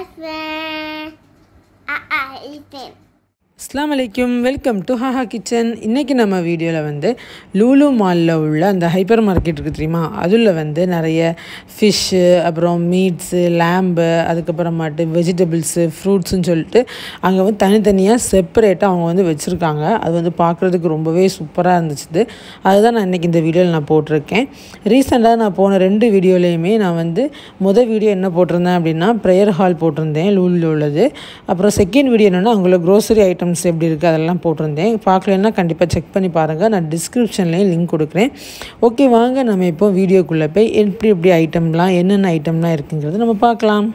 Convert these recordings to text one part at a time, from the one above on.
Aslan. Ah, ah, Ethan. அஸ்லாம் வலைக்கும் welcome to haha kitchen இன்றைக்கி நம்ம வீடியோவில் வந்து லூலு மாலில் உள்ள அந்த ஹைப்பர் மார்க்கெட் இருக்குது தெரியுமா அதில் வந்து நிறைய ஃபிஷ்ஷு அப்புறம் மீட்ஸு லேம்பு அதுக்கப்புறமாட்டு வெஜிடபிள்ஸு ஃப்ரூட்ஸுன்னு சொல்லிட்டு அங்கே வந்து தனித்தனியாக செப்பரேட்டாக அவங்க வந்து வச்சுருக்காங்க அது வந்து பார்க்குறதுக்கு ரொம்பவே சூப்பராக இருந்துச்சு அதுதான் நான் இன்றைக்கி இந்த வீடியோவில் நான் போட்டிருக்கேன் ரீசெண்டாக நான் போன ரெண்டு வீடியோலையுமே நான் வந்து முதல் வீடியோ என்ன போட்டிருந்தேன் அப்படின்னா ப்ரேயர் ஹால் போட்டிருந்தேன் லூலில் உள்ளது அப்புறம் செகண்ட் வீடியோ என்னென்னா அவங்கள க்ரோசரி ஐட்டம்ஸ் எப்படி இருக்குது அதெல்லாம் போட்டிருந்தேன் பார்க்கலன்னா கண்டிப்பாக செக் பண்ணி பாருங்கள் நான் டிஸ்கிரிப்ஷன்லேயும் லிங்க் கொடுக்குறேன் ஓகே வாங்க நம்ம இப்போ வீடியோக்குள்ளே போய் எப்படி எப்படி ஐட்டம்லாம் என்னென்ன ஐட்டம்லாம் இருக்குங்கிறது நம்ம பார்க்கலாம்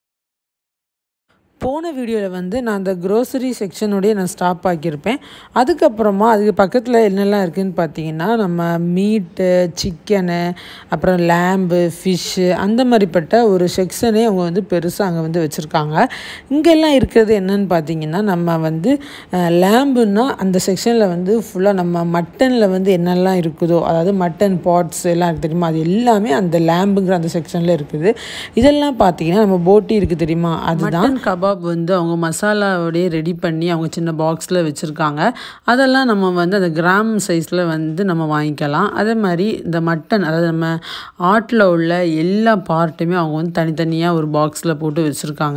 போன வீடியோவில் வந்து நான் அந்த க்ரோசரி செக்ஷனுடைய நான் ஸ்டாப் ஆக்கியிருப்பேன் அதுக்கப்புறமா அதுக்கு பக்கத்தில் என்னெல்லாம் இருக்குதுன்னு பார்த்தீங்கன்னா நம்ம மீட்டு சிக்கனு அப்புறம் லேம்பு ஃபிஷ்ஷு அந்த மாதிரிப்பட்ட ஒரு செக்ஷனே அவங்க வந்து பெருசாக அங்கே வந்து வச்சுருக்காங்க இங்கெல்லாம் இருக்கிறது என்னன்னு பார்த்தீங்கன்னா நம்ம வந்து லேம்புன்னா அந்த செக்ஷனில் வந்து ஃபுல்லாக நம்ம மட்டனில் வந்து என்னெல்லாம் இருக்குதோ அதாவது மட்டன் பாட்ஸ் எல்லாம் இருக்குது தெரியுமா அது எல்லாமே அந்த லேம்புங்கிற அந்த செக்ஷனில் இருக்குது இதெல்லாம் பார்த்தீங்கன்னா நம்ம போட்டி இருக்குது தெரியுமா அதுதான் கபாப் வந்து அவங்க மசாலாவோடய ரெடி பண்ணி அவங்க சின்ன பாக்ஸில் வச்சுருக்காங்க அதெல்லாம் நம்ம வந்து அந்த கிராம் சைஸில் வந்து நம்ம வாங்கிக்கலாம் அதே மாதிரி இந்த மட்டன் அதாவது நம்ம ஆட்டில் உள்ள எல்லா பார்ட்டுமே அவங்க வந்து தனித்தனியாக ஒரு பாக்ஸில் போட்டு வச்சுருக்காங்க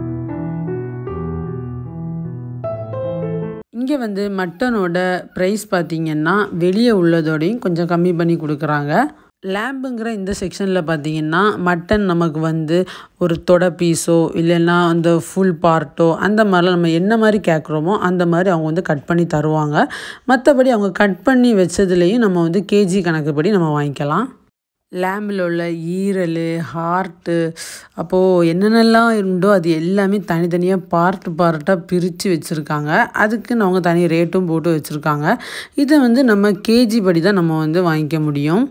இங்கே வந்து மட்டனோட ப்ரைஸ் பார்த்திங்கன்னா வெளியே உள்ளதோடையும் கொஞ்சம் கம்மி பண்ணி கொடுக்குறாங்க லேம்புங்கிற இந்த செக்ஷனில் பார்த்தீங்கன்னா மட்டன் நமக்கு வந்து ஒரு தொடை பீஸோ இல்லைன்னா அந்த ஃபுல் பார்ட்டோ அந்த மாதிரிலாம் நம்ம என்ன மாதிரி கேட்குறோமோ அந்த மாதிரி அவங்க வந்து கட் பண்ணி தருவாங்க மற்றபடி அவங்க கட் பண்ணி வச்சதுலேயும் நம்ம வந்து கேஜி கணக்குப்படி நம்ம வாங்கிக்கலாம் லேம்பில் உள்ள ஈரல் ஹார்ட்டு அப்போது என்னென்னலாம் உண்டோ அது எல்லாமே தனித்தனியாக பார்ட் பார்ட்டாக பிரித்து வச்சுருக்காங்க அதுக்குன்னு அவங்க தனி ரேட்டும் போட்டு வச்சுருக்காங்க இதை வந்து நம்ம கேஜி படி தான் நம்ம வந்து வாங்கிக்க முடியும்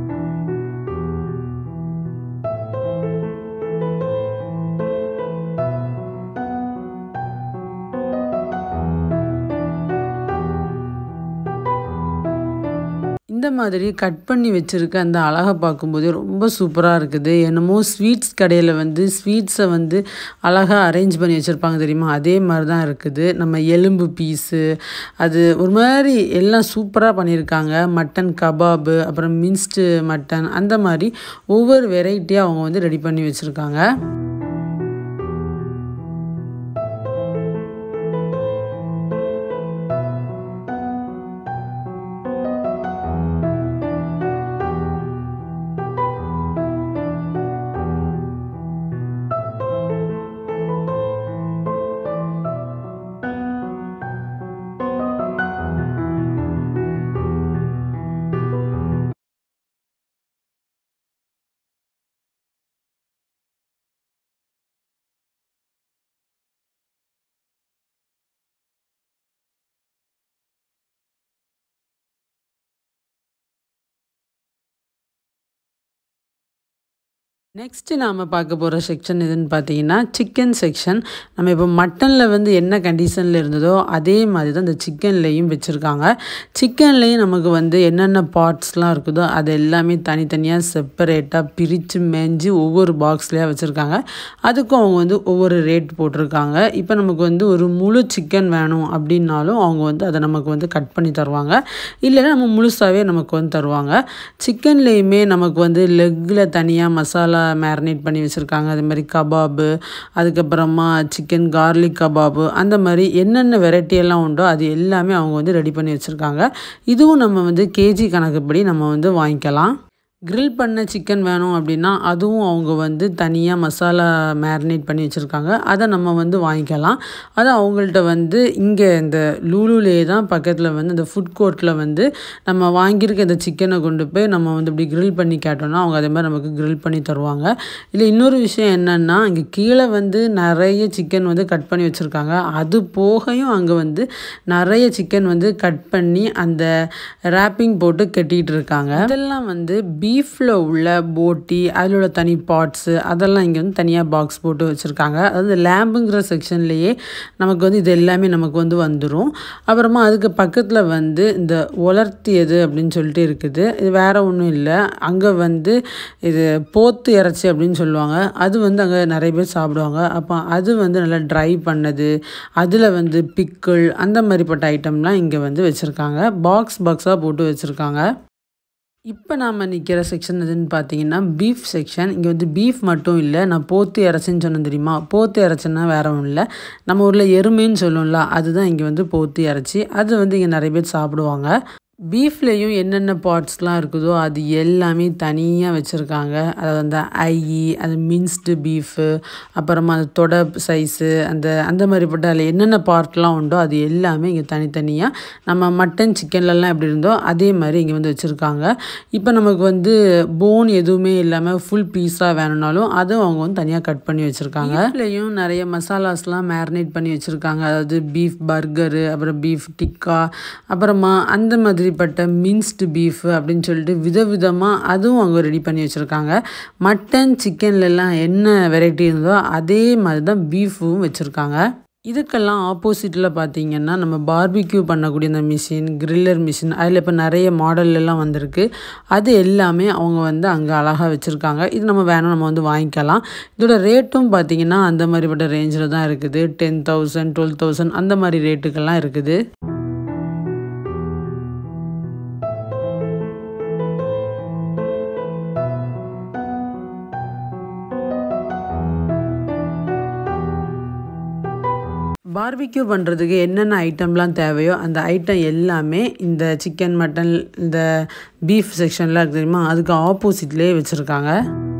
இந்த மாதிரி கட் பண்ணி வச்சுருக்க அந்த அழகை பார்க்கும்போதே ரொம்ப சூப்பராக இருக்குது என்னமோ ஸ்வீட்ஸ் கடையில் வந்து ஸ்வீட்ஸை வந்து அழகாக அரேஞ்ச் பண்ணி வச்சுருப்பாங்க தெரியுமா அதே மாதிரி தான் இருக்குது நம்ம எலும்பு பீஸு அது ஒரு மாதிரி எல்லாம் சூப்பராக பண்ணியிருக்காங்க மட்டன் கபாபு அப்புறம் மின்ஸ்டு மட்டன் அந்த மாதிரி ஒவ்வொரு வெரைட்டியாக அவங்க வந்து ரெடி பண்ணி வச்சுருக்காங்க நெக்ஸ்ட்டு நாம் பார்க்க போகிற செக்ஷன் எதுன்னு பார்த்தீங்கன்னா சிக்கன் செக்ஷன் நம்ம இப்போ மட்டனில் வந்து என்ன கண்டிஷனில் இருந்ததோ அதே மாதிரி தான் இந்த சிக்கன்லேயும் வச்சுருக்காங்க சிக்கன்லேயும் நமக்கு வந்து என்னென்ன பார்ட்ஸ்லாம் இருக்குதோ அது எல்லாமே தனித்தனியாக செப்பரேட்டாக பிரித்து மேஞ்சு ஒவ்வொரு பாக்ஸ்லேயே வச்சுருக்காங்க அதுக்கும் அவங்க வந்து ஒவ்வொரு ரேட் போட்டிருக்காங்க இப்போ நமக்கு வந்து ஒரு முழு சிக்கன் வேணும் அப்படின்னாலும் அவங்க வந்து அதை நமக்கு வந்து கட் பண்ணி தருவாங்க இல்லைன்னா நம்ம முழுசாகவே நமக்கு வந்து தருவாங்க சிக்கன்லேயுமே நமக்கு வந்து லெக்கில் தனியாக மசாலா மேரினேட் பண்ணி வச்சுருக்காங்க அது மாதிரி கபாபு அதுக்கப்புறமா சிக்கன் கார்லிக் கபாபு அந்த மாதிரி என்னென்ன வெரைட்டி எல்லாம் உண்டோ அது எல்லாமே அவங்க வந்து ரெடி பண்ணி வச்சுருக்காங்க இதுவும் நம்ம வந்து கேஜி கணக்குப்படி நம்ம வந்து வாங்கிக்கலாம் கிரில் பண்ண சிக்கன் வேணும் அப்படின்னா அதுவும் அவங்க வந்து தனியாக மசாலா மேரினேட் பண்ணி வச்சுருக்காங்க அதை நம்ம வந்து வாங்கிக்கலாம் அது அவங்கள்ட்ட வந்து இங்கே இந்த லூலுலே தான் பக்கத்தில் வந்து இந்த ஃபுட் கோர்ட்டில் வந்து நம்ம வாங்கியிருக்க இந்த சிக்கனை கொண்டு போய் நம்ம வந்து இப்படி கிரில் பண்ணி கேட்டோம்னா அவங்க அதே மாதிரி நமக்கு கிரில் பண்ணி தருவாங்க இல்லை இன்னொரு விஷயம் என்னென்னா இங்கே கீழே வந்து நிறைய சிக்கன் வந்து கட் பண்ணி வச்சுருக்காங்க அது போகையும் அங்கே வந்து நிறைய சிக்கன் வந்து கட் பண்ணி அந்த ரேப்பிங் போட்டு கட்டிகிட்டு இருக்காங்க இதெல்லாம் வந்து பீஃபில் உள்ள போட்டி அதில் உள்ள தனி பாட்ஸு அதெல்லாம் இங்கே வந்து தனியாக பாக்ஸ் போட்டு வச்சுருக்காங்க அதாவது லேம்புங்கிற செக்ஷன்லேயே நமக்கு வந்து இது எல்லாமே நமக்கு வந்து வந்துடும் அப்புறமா அதுக்கு பக்கத்தில் வந்து இந்த உலர்த்தியது அப்படின்னு சொல்லிட்டு இருக்குது இது வேறு ஒன்றும் இல்லை அங்கே வந்து இது போத்து இறைச்சி அப்படின்னு சொல்லுவாங்க அது வந்து அங்கே நிறைய பேர் சாப்பிடுவாங்க அப்போ அது வந்து நல்லா ட்ரை பண்ணது அதில் வந்து பிக்கிள் அந்த மாதிரிப்பட்ட ஐட்டம்லாம் இங்கே வந்து வச்சுருக்காங்க பாக்ஸ் பாக்ஸாக போட்டு வச்சுருக்காங்க இப்போ நாம் நிற்கிற செக்ஷன் எதுன்னு பார்த்தீங்கன்னா பீஃப் செக்ஷன் இங்கே வந்து பீஃப் மட்டும் இல்லை நான் போத்து இறைச்சின்னு சொன்னேன் தெரியுமா போத்து இறைச்சின்னா வேற ஒன்றும் இல்லை நம்ம ஊரில் எருமைன்னு சொல்லுவோம்ல அதுதான் இங்கே வந்து போத்து இறைச்சி அது வந்து இங்கே நிறைய பேர் சாப்பிடுவாங்க பீஃப்லேயும் என்னென்ன பார்ட்ஸ்லாம் இருக்குதோ அது எல்லாமே தனியாக வச்சுருக்காங்க அதாவது அந்த ஐ அது மின்ஸ்டு பீஃபு அப்புறமா அந்த தொட சைஸு அந்த அந்த மாதிரிப்பட்ட அதில் என்னென்ன பார்ட்லாம் உண்டோ அது எல்லாமே இங்கே தனித்தனியாக நம்ம மட்டன் சிக்கன்லலாம் எப்படி இருந்தோ அதே மாதிரி இங்கே வந்து வச்சுருக்காங்க இப்போ நமக்கு வந்து போன் எதுவுமே இல்லாமல் ஃபுல் பீஸாக வேணும்னாலும் அதுவும் அவங்க வந்து தனியாக கட் பண்ணி வச்சுருக்காங்க இதுலேயும் நிறைய மசாலாஸ்லாம் மேரினேட் பண்ணி வச்சுருக்காங்க அதாவது பீஃப் பர்கரு அப்புறம் பீஃப் டிக்கா அப்புறமா அந்த மாதிரி மாதிரிப்பட்ட மின்ஸ்டு பீஃப் அப்படின்னு சொல்லிட்டு விதவிதமாக அதுவும் அவங்க ரெடி பண்ணி வச்சுருக்காங்க மட்டன் சிக்கன்லலாம் என்ன வெரைட்டி இருந்தோ அதே மாதிரி தான் பீஃபும் வச்சுருக்காங்க இதுக்கெல்லாம் ஆப்போசிட்டில் பார்த்தீங்கன்னா நம்ம பார்பிக்யூ பண்ணக்கூடிய அந்த மிஷின் கிரில்லர் மிஷின் அதில் இப்போ நிறைய மாடல்லாம் வந்திருக்கு அது எல்லாமே அவங்க வந்து அங்கே அழகாக வச்சுருக்காங்க இது நம்ம வேணும் நம்ம வந்து வாங்கிக்கலாம் இதோட ரேட்டும் பார்த்தீங்கன்னா அந்த மாதிரிப்பட்ட ரேஞ்சில் தான் இருக்குது டென் தௌசண்ட் டுவெல் தௌசண்ட் அந்த மாதிரி ரேட்டுக்கெல்லாம் இருக்குது பார்பிக்யூ பண்ணுறதுக்கு என்னென்ன ஐட்டம்லாம் தேவையோ அந்த ஐட்டம் எல்லாமே இந்த சிக்கன் மட்டன் இந்த பீஃப் செக்ஷன்லாம் இருக்குது தெரியுமா அதுக்கு ஆப்போசிட்லேயே வச்சுருக்காங்க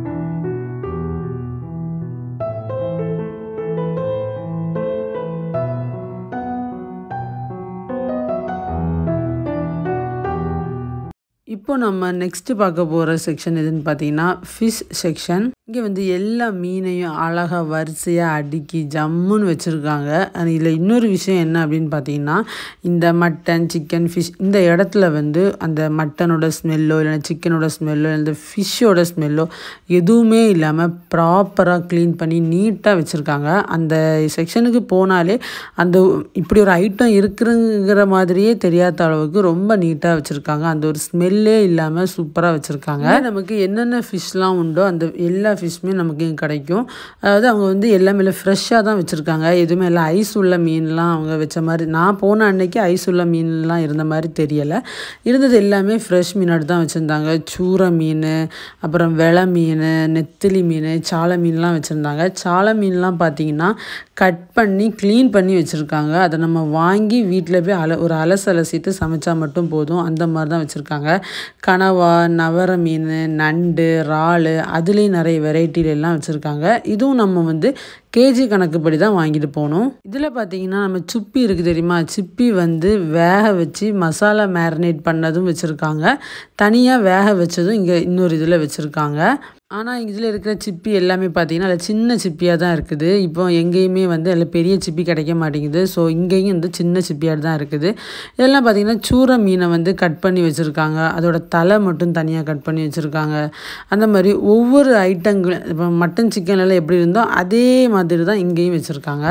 இப்போ நம்ம நெக்ஸ்ட்டு பார்க்க போகிற செக்ஷன் எதுன்னு பார்த்தீங்கன்னா ஃபிஷ் செக்ஷன் இங்கே வந்து எல்லா மீனையும் அழகாக வரிசையாக அடுக்கி ஜம்முன்னு வச்சுருக்காங்க இதில் இன்னொரு விஷயம் என்ன அப்படின்னு பார்த்தீங்கன்னா இந்த மட்டன் சிக்கன் ஃபிஷ் இந்த இடத்துல வந்து அந்த மட்டனோட ஸ்மெல்லோ இல்லைன்னா சிக்கனோட ஸ்மெல்லோ இல்லை ஃபிஷ்ஷோட ஸ்மெல்லோ எதுவுமே இல்லாமல் ப்ராப்பராக க்ளீன் பண்ணி நீட்டாக வச்சுருக்காங்க அந்த செக்ஷனுக்கு போனாலே அந்த இப்படி ஒரு ஐட்டம் இருக்குங்கிற மாதிரியே தெரியாத அளவுக்கு ரொம்ப நீட்டாக வச்சுருக்காங்க அந்த ஒரு ஸ்மெல்லே இல்லாமல் சூப்பராக வச்சுருக்காங்க நமக்கு என்னென்ன ஃபிஷ்லாம் உண்டோ அந்த எல்லா ஃபிஷ்ஷுமே நமக்கு இங்கே கிடைக்கும் அதாவது அவங்க வந்து எல்லாமே ஃப்ரெஷ்ஷாக தான் வச்சுருக்காங்க எதுவுமே எல்லாம் ஐஸ் உள்ள மீன்லாம் அவங்க வச்ச மாதிரி நான் போன அன்னைக்கு ஐஸ் உள்ள மீன்லாம் இருந்த மாதிரி தெரியலை இருந்தது எல்லாமே ஃப்ரெஷ் மீனாட்டு தான் வச்சுருந்தாங்க சூரை மீன் அப்புறம் வெள மீன் நெத்திலி மீன் சாலை மீன்லாம் வச்சுருந்தாங்க சாலை மீன்லாம் பார்த்தீங்கன்னா கட் பண்ணி க்ளீன் பண்ணி வச்சுருக்காங்க அதை நம்ம வாங்கி வீட்டில் போய் அல ஒரு அலசு அலசிட்டு சமைச்சா மட்டும் போதும் அந்த மாதிரி தான் வச்சுருக்காங்க கனவா நவர மீன் நண்டு இறால் அதுலேயும் நிறைய வெரைட்டிலெல்லாம் வச்சுருக்காங்க இதுவும் நம்ம வந்து கேஜி கணக்குப்படி தான் வாங்கிட்டு போகணும் இதில் பார்த்தீங்கன்னா நம்ம சுப்பி இருக்குது தெரியுமா சிப்பி வந்து வேக வச்சு மசாலா மேரினேட் பண்ணதும் வச்சுருக்காங்க தனியாக வேக வச்சதும் இங்கே இன்னொரு இதில் வச்சுருக்காங்க ஆனால் இதில் இருக்கிற சிப்பி எல்லாமே பார்த்தீங்கன்னா அதில் சின்ன சிப்பியாக தான் இருக்குது இப்போ எங்கேயுமே வந்து அதில் பெரிய சிப்பி கிடைக்க மாட்டேங்குது ஸோ இங்கேயும் வந்து சின்ன சிப்பியாக தான் இருக்குது இதெல்லாம் பார்த்தீங்கன்னா சூர மீனை வந்து கட் பண்ணி வச்சுருக்காங்க அதோட தலை மட்டும் தனியாக கட் பண்ணி வச்சுருக்காங்க அந்த மாதிரி ஒவ்வொரு ஐட்டங்கள் இப்போ மட்டன் சிக்கன்லாம் எப்படி இருந்தோ அதே மாதிரி தான் இங்கேயும் வச்சுருக்காங்க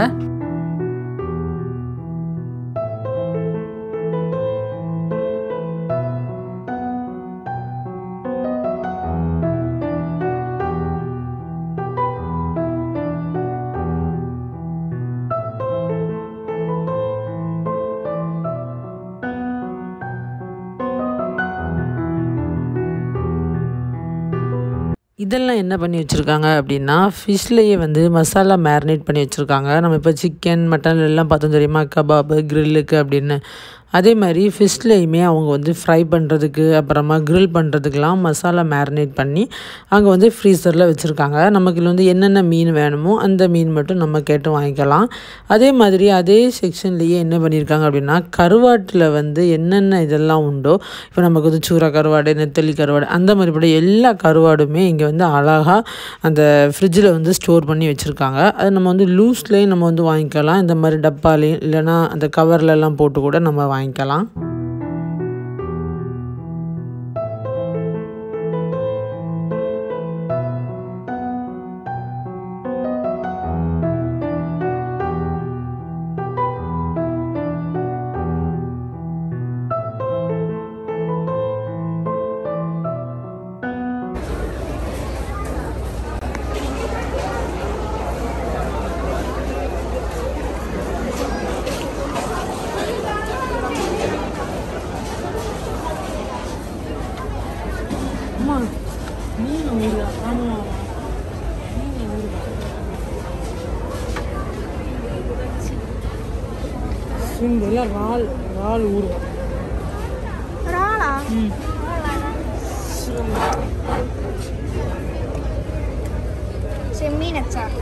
இதெல்லாம் என்ன பண்ணி வச்சுருக்காங்க அப்படின்னா ஃபிஷ்லேயே வந்து மசாலா மேரினேட் பண்ணி வச்சுருக்காங்க நம்ம இப்போ சிக்கன் மட்டன் எல்லாம் பார்த்தோம் தெரியுமா கபாபு க்ரில்லுக்கு அப்படின்னு அதே மாதிரி ஃபிஷ்லேயுமே அவங்க வந்து ஃப்ரை பண்ணுறதுக்கு அப்புறமா க்ரில் பண்ணுறதுக்கெலாம் மசாலா மேரினேட் பண்ணி அங்கே வந்து ஃப்ரீசரில் வச்சுருக்காங்க நமக்கு இதில் வந்து என்னென்ன மீன் வேணுமோ அந்த மீன் மட்டும் நம்ம கேட்டு வாங்கிக்கலாம் அதே மாதிரி அதே செக்ஷன்லேயே என்ன பண்ணியிருக்காங்க அப்படின்னா கருவாட்டில் வந்து என்னென்ன இதெல்லாம் உண்டோ இப்போ நமக்கு வந்து சூறா கருவாடு நெத்தலி கருவாடு அந்த மாதிரிப்பட்ட எல்லா கருவாடுமே இங்கே வந்து அழகாக அந்த ஃப்ரிட்ஜில் வந்து ஸ்டோர் பண்ணி வச்சுருக்காங்க அது நம்ம வந்து லூஸ்லேயும் நம்ம வந்து வாங்கிக்கலாம் இந்த மாதிரி டப்பாலையும் இல்லைனா அந்த கவர்லெல்லாம் போட்டு கூட நம்ம வாங்கிக்கலாம் ஸ்விங் எல்லாம் ரால் ரால் ஊறும் ராலா ம் செம்மீன் அச்சார்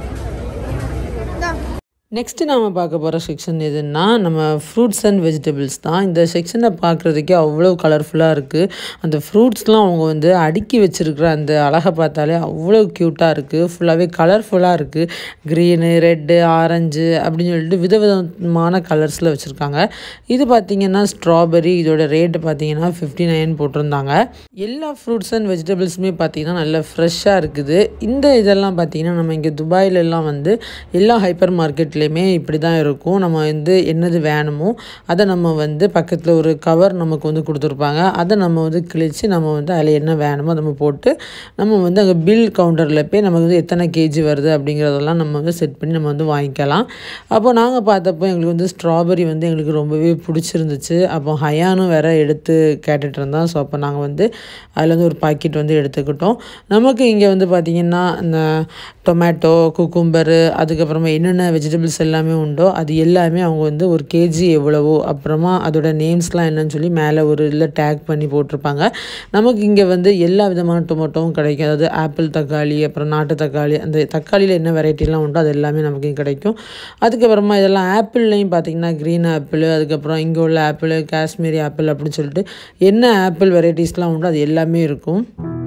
நெக்ஸ்ட்டு நாம் பார்க்க போகிற செக்ஷன் எதுன்னா நம்ம ஃப்ரூட்ஸ் அண்ட் வெஜிடபிள்ஸ் தான் இந்த செக்ஷனை பார்க்குறதுக்கே அவ்வளோ கலர்ஃபுல்லாக இருக்குது அந்த ஃப்ரூட்ஸ்லாம் அவங்க வந்து அடுக்கி வச்சுருக்கிற அந்த அழகை பார்த்தாலே அவ்வளோ க்யூட்டாக இருக்குது ஃபுல்லாகவே கலர்ஃபுல்லாக இருக்குது க்ரீனு ரெட்டு ஆரஞ்சு அப்படின்னு சொல்லிட்டு விதவிதமான கலர்ஸில் வச்சுருக்காங்க இது பார்த்திங்கன்னா ஸ்ட்ராபெரி இதோட ரேட்டு பார்த்தீங்கன்னா ஃபிஃப்டி நைன் போட்டிருந்தாங்க எல்லா ஃப்ரூட்ஸ் அண்ட் வெஜிடபிள்ஸுமே பார்த்திங்கன்னா நல்லா ஃப்ரெஷ்ஷாக இருக்குது இந்த இதெல்லாம் பார்த்திங்கன்னா நம்ம இங்கே துபாயிலெல்லாம் வந்து எல்லா ஹைப்பர் மார்க்கெட்லேயுமே இப்படி தான் இருக்கும் நம்ம வந்து என்னது வேணுமோ அதை நம்ம வந்து பக்கத்தில் ஒரு கவர் நமக்கு வந்து கொடுத்துருப்பாங்க அதை நம்ம வந்து கிழித்து நம்ம வந்து அதில் என்ன வேணுமோ அதை நம்ம போட்டு நம்ம வந்து அங்கே பில் கவுண்டரில் போய் நமக்கு வந்து எத்தனை கேஜி வருது அப்படிங்கிறதெல்லாம் நம்ம வந்து செட் பண்ணி நம்ம வந்து வாங்கிக்கலாம் அப்போ நாங்கள் பார்த்தப்போ எங்களுக்கு வந்து ஸ்ட்ராபெரி வந்து எங்களுக்கு ரொம்பவே பிடிச்சிருந்துச்சு அப்போ ஹயானும் வேற எடுத்து கேட்டுட்டு இருந்தான் ஸோ அப்போ நாங்கள் வந்து அதில் வந்து ஒரு பாக்கெட் வந்து எடுத்துக்கிட்டோம் நமக்கு இங்கே வந்து பார்த்திங்கன்னா இந்த டொமேட்டோ குக்கும்பரு அதுக்கப்புறமா என்னென்ன வெஜிடபிள்ஸ் எல்லாமே உண்டோ அது எல்லாமே அவங்க வந்து ஒரு கேஜி எவ்வளவோ அப்புறமா அதோட நேம்ஸ்லாம் என்னன்னு சொல்லி மேலே ஒரு இதில் டேக் பண்ணி போட்டிருப்பாங்க நமக்கு இங்கே வந்து எல்லா விதமான டொமேட்டோவும் கிடைக்கும் அதாவது ஆப்பிள் தக்காளி அப்புறம் நாட்டு தக்காளி அந்த தக்காளியில் என்ன வெரைட்டிலாம் உண்டோ அது எல்லாமே நமக்கு இங்க கிடைக்கும் அதுக்கப்புறமா இதெல்லாம் ஆப்பிள்லையும் பார்த்தீங்கன்னா க்ரீன் ஆப்பிள் அதுக்கப்புறம் இங்கே உள்ள ஆப்பிள் காஷ்மீரி ஆப்பிள் அப்படின்னு சொல்லிட்டு என்ன ஆப்பிள் வெரைட்டிஸ்லாம் உண்டோ அது எல்லாமே இருக்கும்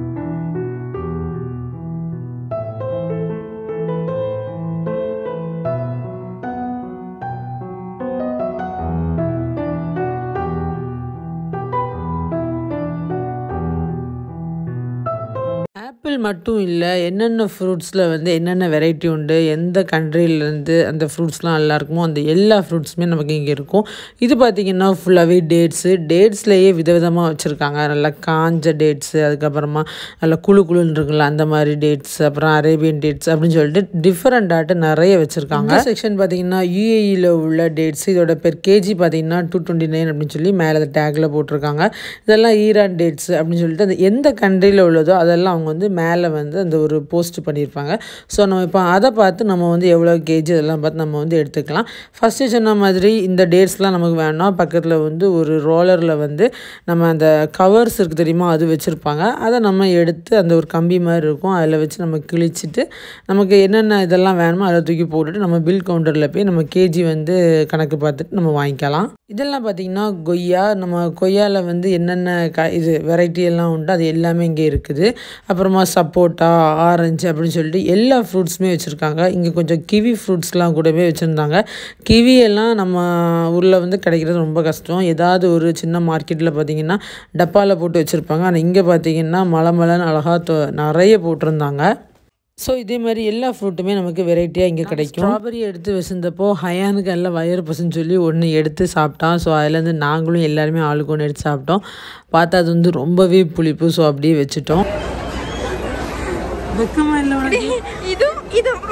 ஆப்பிள் மட்டும் இல்லை என்னென்ன ஃப்ரூட்ஸில் வந்து என்னென்ன வெரைட்டி உண்டு எந்த கண்ட்ரிலேருந்து அந்த ஃப்ரூட்ஸ்லாம் நல்லா இருக்குமோ அந்த எல்லா ஃப்ரூட்ஸுமே நமக்கு இங்கே இருக்கும் இது பார்த்திங்கன்னா ஃபுல்லாகவே டேட்ஸு டேட்ஸ்லேயே விதவிதமாக வச்சுருக்காங்க நல்லா காஞ்ச டேட்ஸு அதுக்கப்புறமா நல்லா குழு குழுன்னு இருக்குல்ல அந்த மாதிரி டேட்ஸ் அப்புறம் அரேபியன் டேட்ஸ் அப்படின்னு சொல்லிட்டு டிஃப்ரெண்டாட்டு நிறைய வச்சுருக்காங்க செக்ஷன் பார்த்திங்கன்னா யூஏஇயில் உள்ள டேட்ஸ் இதோட பெர் கேஜி பார்த்திங்கன்னா டூ டுவெண்ட்டி நைன் அப்படின்னு சொல்லி மேலே டேக்கில் போட்டிருக்காங்க இதெல்லாம் ஈரான் டேட்ஸ் அப்படின்னு சொல்லிட்டு அந்த எந்த கண்ட்ரியில் உள்ளதோ அதெல்லாம் அவங்க வந்து மேலே வந்து அந்த ஒரு போஸ்ட் பண்ணியிருப்பாங்க ஸோ நம்ம இப்போ அதை பார்த்து நம்ம வந்து எவ்வளோ கேஜி அதெல்லாம் பார்த்து நம்ம வந்து எடுத்துக்கலாம் ஃபஸ்ட்டு சொன்ன மாதிரி இந்த டேட்ஸ்லாம் நமக்கு வேணாம் பக்கத்தில் வந்து ஒரு ரோலரில் வந்து நம்ம அந்த கவர்ஸ் இருக்குது தெரியுமா அது வச்சுருப்பாங்க அதை நம்ம எடுத்து அந்த ஒரு கம்பி மாதிரி இருக்கும் அதில் வச்சு நம்ம கிழிச்சிட்டு நமக்கு என்னென்ன இதெல்லாம் வேணுமோ அதை தூக்கி போட்டுட்டு நம்ம பில் கவுண்டரில் போய் நம்ம கேஜி வந்து கணக்கு பார்த்துட்டு நம்ம வாங்கிக்கலாம் இதெல்லாம் பார்த்திங்கன்னா கொய்யா நம்ம கொய்யாவில் வந்து என்னென்ன க இது வெரைட்டி எல்லாம் உண்டு அது எல்லாமே இங்கே இருக்குது அப்புறமா சப்போட்டா ஆரஞ்சு அப்படின்னு சொல்லிட்டு எல்லா ஃப்ரூட்ஸுமே வச்சுருக்காங்க இங்கே கொஞ்சம் கிவி ஃப்ரூட்ஸ்லாம் கூடவே வச்சுருந்தாங்க கிவி எல்லாம் நம்ம ஊரில் வந்து கிடைக்கிறது ரொம்ப கஷ்டம் ஏதாவது ஒரு சின்ன மார்க்கெட்டில் பார்த்திங்கன்னா டப்பாவில் போட்டு வச்சுருப்பாங்க ஆனால் இங்கே பார்த்திங்கன்னா மலை மலைன்னு அழகாக தொ நிறைய போட்டிருந்தாங்க ஸோ இதே மாதிரி எல்லா ஃப்ரூட்டுமே நமக்கு வெரைட்டியாக இங்கே கிடைக்கும் ஸ்ட்ராபெரி எடுத்து வச்சிருந்தப்போ ஹயானுக்கு எல்லாம் வயிறு பசுன்னு சொல்லி ஒன்று எடுத்து சாப்பிட்டான் ஸோ அதுலேருந்து நாங்களும் எல்லாருமே ஆளுக்கு ஒன்று எடுத்து சாப்பிட்டோம் பார்த்தா அது வந்து ரொம்பவே புளிப்பு ஸோ அப்படியே வச்சுட்டோம் வெக்கமா இல்லை உனக்கு இதுவும் இதுவும்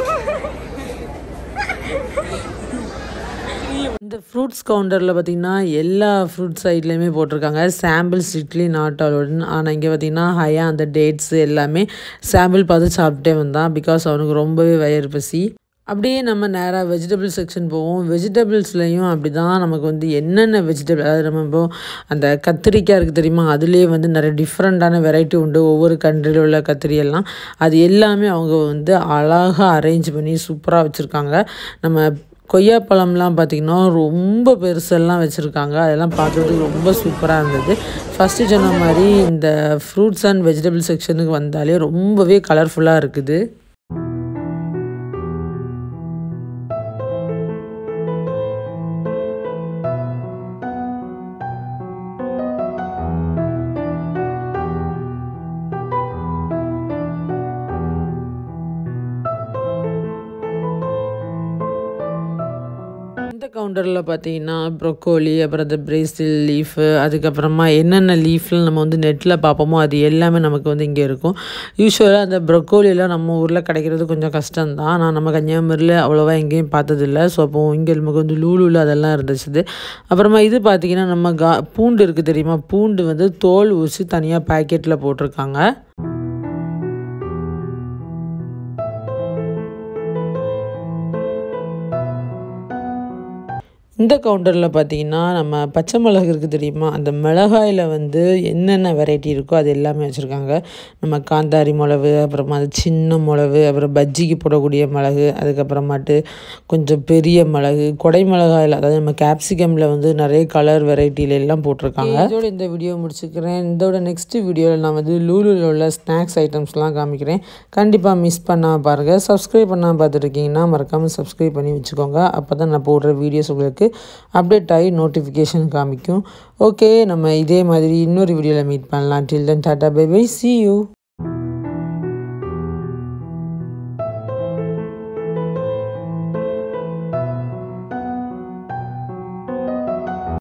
இந்த ஃப்ரூட்ஸ் கவுண்டரில் பார்த்தீங்கன்னா எல்லா ஃப்ரூட் சைட்லேயுமே போட்டிருக்காங்க சாம்பிள் ஸ்ட்ரிக்ட்லி நாட் அலோடுன்னு ஆனால் இங்கே பார்த்தீங்கன்னா ஹையாக அந்த டேட்ஸ் எல்லாமே சாம்பிள் பார்த்து சாப்பிட்டே வந்தான் பிகாஸ் அவனுக்கு ரொம்பவே வயிறு பசி அப்படியே நம்ம நேராக வெஜிடபிள் செக்ஷன் போவோம் வெஜிடபிள்ஸ்லையும் அப்படி தான் நமக்கு வந்து என்னென்ன வெஜிடபிள் அதாவது நம்ம இப்போ அந்த கத்திரிக்காய் இருக்குது தெரியுமா அதுலேயே வந்து நிறைய டிஃப்ரெண்ட்டான வெரைட்டி உண்டு ஒவ்வொரு கண்ட்ரியில் உள்ள கத்திரி எல்லாம் அது எல்லாமே அவங்க வந்து அழகாக அரேஞ்ச் பண்ணி சூப்பராக வச்சுருக்காங்க நம்ம கொய்யாப்பழம்லாம் பார்த்திங்கன்னா ரொம்ப பெருசெல்லாம் வச்சுருக்காங்க அதெல்லாம் பார்க்குறதுக்கு ரொம்ப சூப்பராக இருந்தது ஃபஸ்ட்டு சொன்ன மாதிரி இந்த ஃப்ரூட்ஸ் அண்ட் வெஜிடபிள் செக்ஷனுக்கு வந்தாலே ரொம்பவே கலர்ஃபுல்லாக இருக்குது இந்த கவுண்டரில் பார்த்தீங்கன்னா ப்ரொக்கோலி அப்புறம் இந்த பிரேசில் லீஃபு அதுக்கப்புறமா என்னென்ன லீஃப்லாம் நம்ம வந்து நெட்டில் பார்ப்போமோ அது எல்லாமே நமக்கு வந்து இங்கே இருக்கும் யூஸ்வலாக அந்த ப்ரொக்கோலிலாம் நம்ம ஊரில் கிடைக்கிறது கொஞ்சம் கஷ்டம்தான் நான் நம்ம கன்னியாகுமரியில் அவ்வளோவா எங்கேயும் பார்த்ததில்ல ஸோ அப்போ இங்கே நமக்கு வந்து லூலூவில் அதெல்லாம் இருந்துச்சு அப்புறமா இது பார்த்திங்கன்னா நம்ம கா பூண்டு இருக்குது தெரியுமா பூண்டு வந்து தோல் ஊசி தனியாக பேக்கெட்டில் போட்டிருக்காங்க இந்த கவுண்டரில் பார்த்தீங்கன்னா நம்ம பச்சை மிளகு இருக்குது தெரியுமா அந்த மிளகாயில் வந்து என்னென்ன வெரைட்டி இருக்கோ அது எல்லாமே வச்சுருக்காங்க நம்ம காந்தாரி மிளகு அப்புறமா அது சின்ன மிளகு அப்புறம் பஜ்ஜிக்கு போடக்கூடிய மிளகு அதுக்கப்புறமாட்டு கொஞ்சம் பெரிய மிளகு கொடை மிளகாயில் அதாவது நம்ம கேப்சிகமில் வந்து நிறைய கலர் வெரைட்டியில எல்லாம் போட்டிருக்காங்க இதோட இந்த வீடியோ முடிச்சுக்கிறேன் இதோட நெக்ஸ்ட் வீடியோவில் நான் வந்து லூலுவில் உள்ள ஸ்நாக்ஸ் ஐட்டம்ஸ்லாம் காமிக்கிறேன் கண்டிப்பாக மிஸ் பண்ணாமல் பாருங்கள் சப்ஸ்கிரைப் பண்ணாமல் பார்த்துருக்கீங்கன்னா மறக்காமல் சப்ஸ்கிரைப் பண்ணி வச்சுக்கோங்க அப்போ தான் நான் போடுற வீடியோஸ் உங்களுக்கு அப்டேட் ஆகி நோட்டிஃபிகேஷன் காமிக்கும் ஓகே நம்ம இதே மாதிரி இன்னொரு வீடியோவில் மீட் பண்ணலாம் till then tata bye bye see you